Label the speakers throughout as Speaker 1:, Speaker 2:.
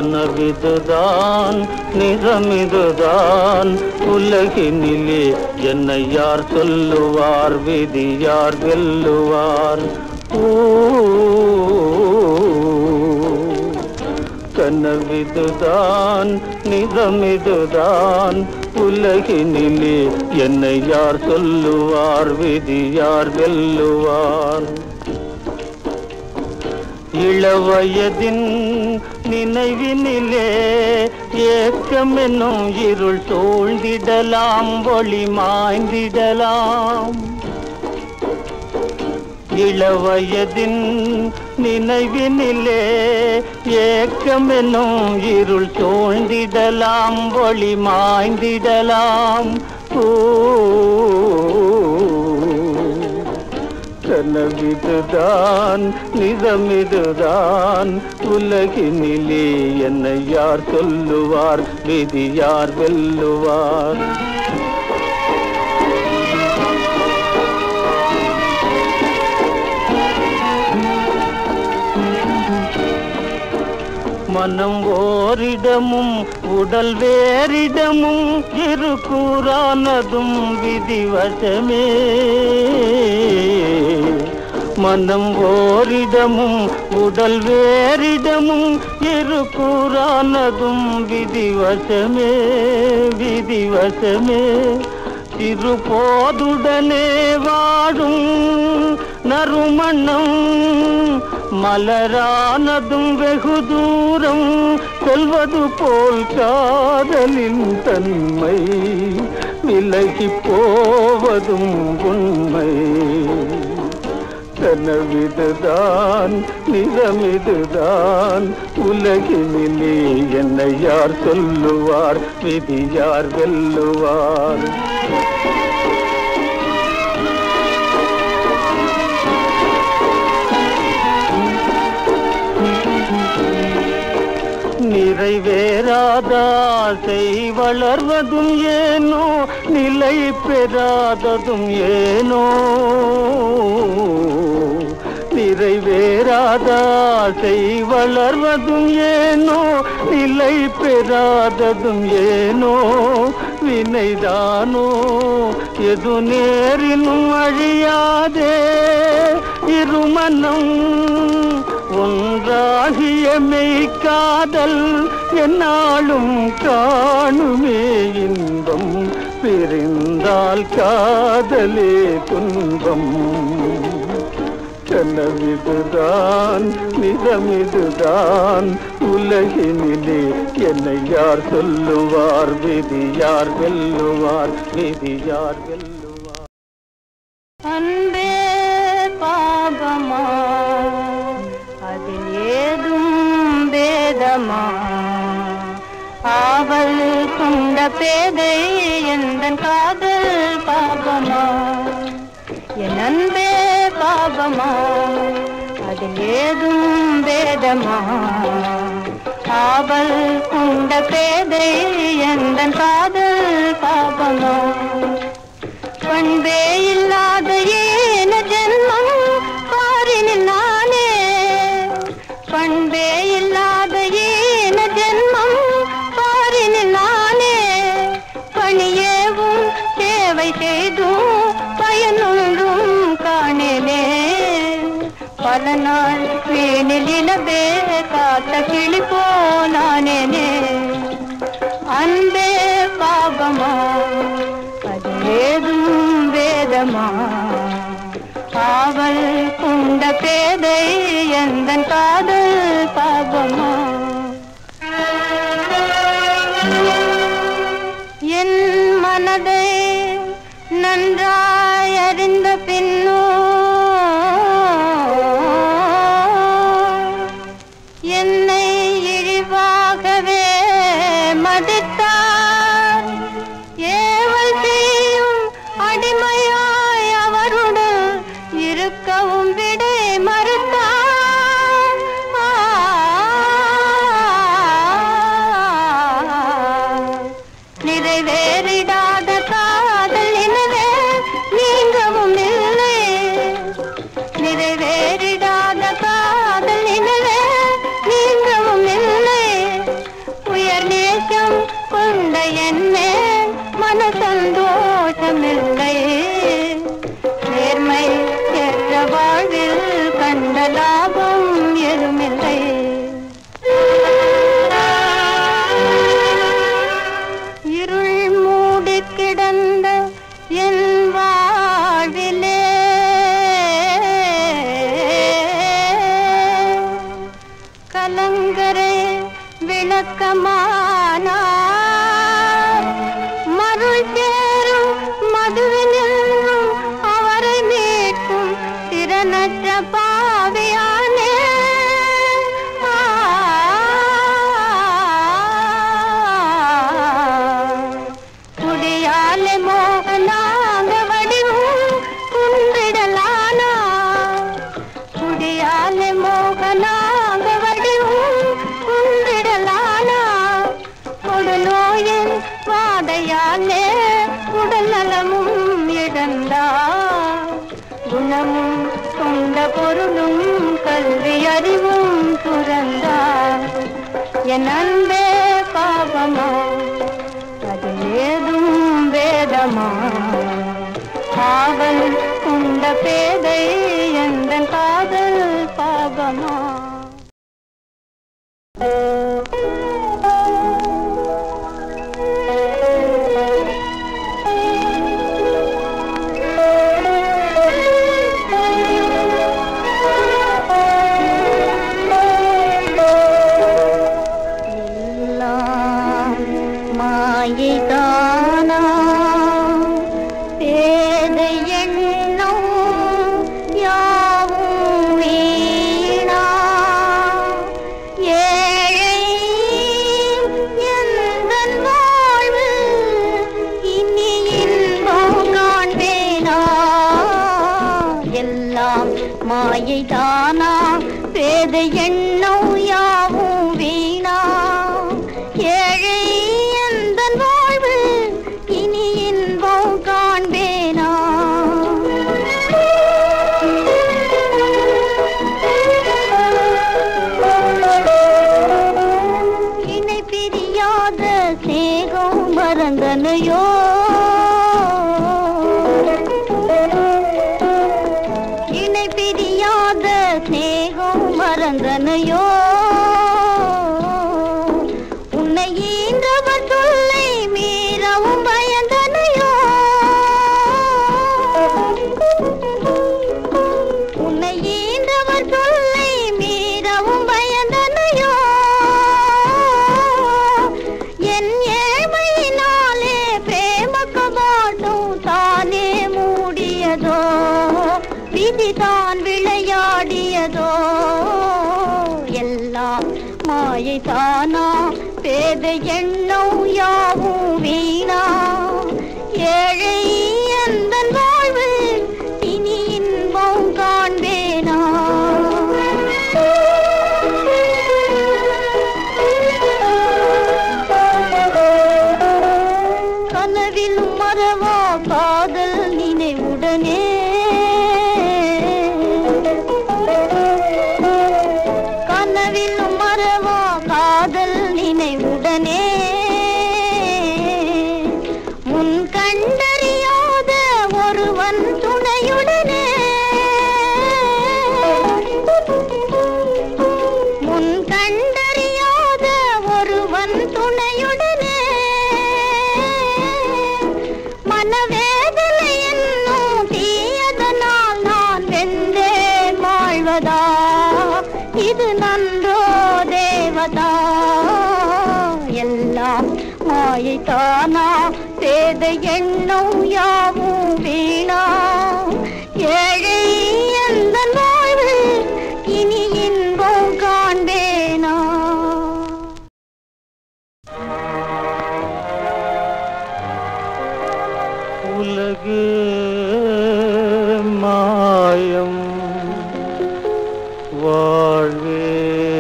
Speaker 1: கனவிதுதான் நிஜமிதுதான் உலகினிலே என்னை யார் சொல்லுவார் விதி யார் வெல்லுவார் ஊ கனவிதுதான் நிஜமிதுதான் உலகினிலே என்னை யார் சொல்லுவார் விதி யார் வெல்லுவார் இளவயதின் நினைவினிலே ஏக்கம் என்னும் இருள் சூழ்ந்திடலாம் ஒளி மாய்ந்திடலாம் இளவயதின் நினைவினிலே ஏக்கம் என்னும் இருள் சூழ்ந்திடலாம் ஒளி மாய்ந்திடலாம் ஓ கனவிதுதான் நிஜமிதுதான் உலகினிலே என்னை யார் சொல்லுவார் விதி யார் வெல்லுவார் மனம் ஓரிடமும் உடல் வேறிடமும் இரு கூறானதும் விதிவசமே மனம் ஓரிடமும் உடல் வேறிடமும் இரு கூறானதும் விதிவசமே விதிவசமே திருப்போதுடனே வாழும் நறுமணம் மலரானதும் வெகு தூரம் செல்வது போல் காதலின் தன்மை விலகி போவதும் உண்மை கனவிதுதான் நிஜமிதுதான் உலகினிலே என்னை யார் சொல்லுவார் விதி யார் வெல்லுவார் நிறைவேறாத ஆசை வளர்வதும் ஏனோ நிலை பெறாததும் ஏனோ நிறைவேறாத ஆசை வளர்வதும் ஏனோ நிலை பெறாததும் ஏனோ வினைதானோ எது நேரினும் அழியாதே இருமனம் ஒன்றாகிய மெய்க்காதல் என்னாலும் காணுமே இன்பம் பிரிந்தால் காதலே துன்பம் கனவிதுதான் நிஜமிதுதான் உலகினிலே என்னை யார் சொல்லுவார் விதி யார் வெல்லுவார் விதி யார் வெல்லுவார்
Speaker 2: அன்பே பாபமா அதில் ஏதும் வேதமா ஆவல் கொண்ட பேதை எந்தன் காதல் பாபமா என் அன்பே பாபமா அதில் ஏதும் வேதமா ஆவல் கொண்ட பேதை எந்தன் காதல் பாபமா பண்பே இல்லாத ஏன ஜென்மம் பாரினில் நானே பண்பே இல்லாத ஏன ஜென்மம் பாரினில் நானே பணியேவும் சேவை செய்தும் பயனொன்றும் காணேனே பல நாள் வீணில் இனவே காத்த கிளி போனானேனே அன்பே பாபமா அது ஏதும் வேதமா ஆவல் கொண்ட பேதை எந்தன் காதல் பாபமா என் மனதை நன்றாய் அறிந்த பின்னோ என்னை இழிவாகவே மதித்தார் ஏவல் செய்யும் அடிமையாய் அவருடன் இருக்கவும் விடை மறுத்தார் ஆ கண்ட லாபம் எதுமில்லை இருள் மூடி கிடந்த என் வாழ்விலே கலங்கரை விளக்கமானார் மருள் சேரும் மதுவினின்றும் அவரை மீட்கும் திறனற்ற பாவியானே குடியாலே மோகனாக வடிவும் குன்றிடலானா குடியாலே மோகனாக வடிவும் குன்றிடலானா கொடுநோயின் வாதையாலே உடல் நலமும் இழந்தார் குணமும் கொண்ட பொருளும் கல்வி அறிவும் துறந்தார் என் அன்பே பாவமா அது ஏதும் வேதமா காவல் கொண்ட பேதை எந்த காதல் பாவமா எல்லாம் மாயைதானா பேதை எண்ணம் யாவும் வீணா ஏழை எந்தன் வாழ்வு இனி இன்பம் காண்பேனா எல்லாம் மாயைதானா பேத எண்ணம் யாவும் வீணா ஏழை எந்தன் வாழ்வு இனி இன்பம் காண்பேனா இணை பிரியாத சேகம் மறந்தனையோ இணை பிரியாத சேகம் மறந்தனையோ உன்னை ஈன்றவர் சொல்லை மீறவும் பயந்தனையோ உன்னை ஈன்றவர் சொல்லை மீறவும் பயந்தனையோ என் ஏழ்மையினாலே பிரேம கபாட்டம் தானே மூடியதோ விதிதான் விளையாடியதோ எல்லாம் மாயை தானா பேத எண்ணம் யாவும் வீணா ஏழை அந்த வாழ்வு இனி இன்பம் காண்பேனா கனவில் மறவா காதல் நினைவுடனே கனவில் மறவா காதல் நினைவுடனே முன் கண்டறியாத ஒருவன் துணையுடனே முன் கண்டறியாத ஒருவன் துணையுடனே மனவேதனை என்னும் தீயதனால் நான் வென்றேன் வாழ்வதா இது நன்றோ தேவதா எல்லாம் மாயை தானா பேத எண்ணம் யாவும் வீணா ஏழை எந்த வாழ்வு இனி இன்பம் காண்பேனா
Speaker 1: உலகு மாயம் வாழ்வே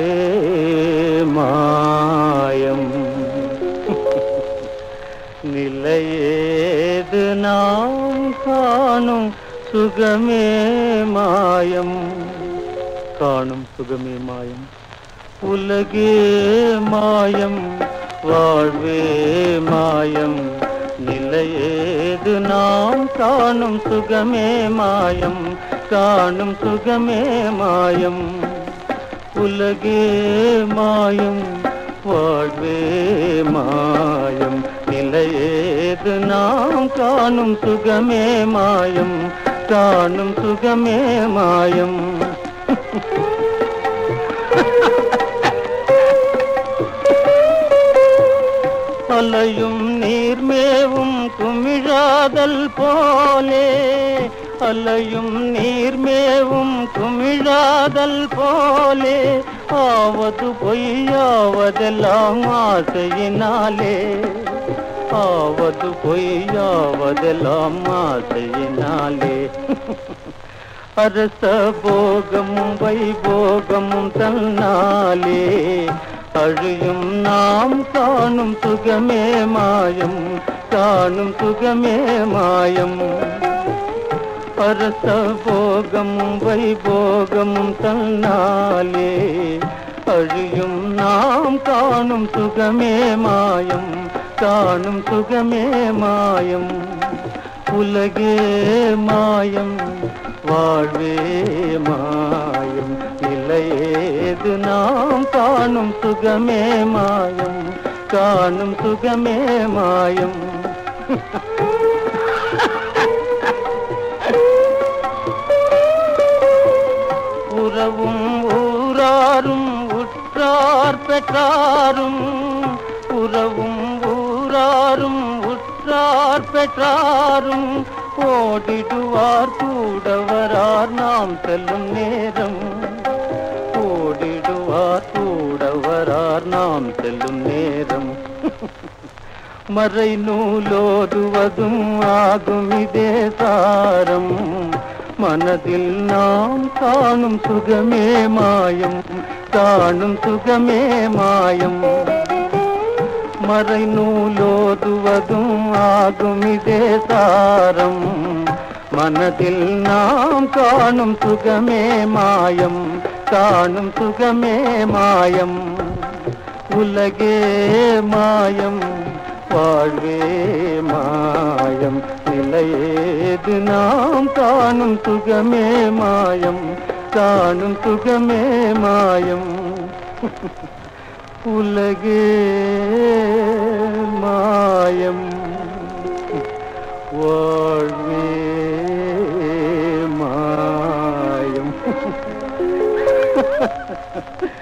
Speaker 1: மாயம் நிலையேது நாம் காணும் சுகமே மாயம் காணும் சுகமே மாயம் உலகே மாயம் வாழ்வே மாயம் நிலையேது நாம் காணும் சுகமே மாயம் காணும் சுகமே மாயம் உலகே மாயம் வாழ்வே மாயம் நிலையேது நாம் காணும் சுகமே மாயம் காணும் சுகமே மாயம் அலையும் நீர்மேவும் குமிழாதல் போலே அலையும் நீர்மேவும் குமிழாதல் போலே ஆவது பொய்யாவதெல்லாம் ஆசையினாலே ஆவது பொய்யாவதெல்லாம் ஆசையினாலே அரச போகமும் வைபோகமும் தன்னாலே அழியும் நாம் காணும் சுகமே மாயம் காணும் சுகமே மாயம் அரச போகமும் வைபோகமும் தன்னாலே அழியும் நாம் காணும் சுகமே மாயம் காணும் சுகமே மாயம் உலகே மாயம் வாழ்வே மாயம் நிலையேது நாம் காணும் சுகமே மாயம் காணும் சுகமே மாயம் உறவும் ஊராரும் உற்றார் பெற்றாரும் உறவும் ஊராரும் உற்றார் பெற்றாரும் ஓடிடுவார் கூடவரார் நாம் செல்லும் நேரம் ஓடிடுவார் கூடவரார் நாம் செல்லும் நேரம் மறை நூலோதுவதும் ஆகும் இதே சாரம் மனதில் நாம் காணும் சுகமே மாயம் காணும் சுகமே மாயம் மறை நூலோதுவதும் ஆகும் இதே சாரம் மனதில் நாம் காணும் சுகமே மாயம் காணும் சுகமே மாயம் உலகே மாயம் வாழ்வே மாயம் நிலையேது நாம் காணும் சுகமே மாயம் காணும் சுகமே மாயம் உலகே மாயம் வாழ்வே மாயம்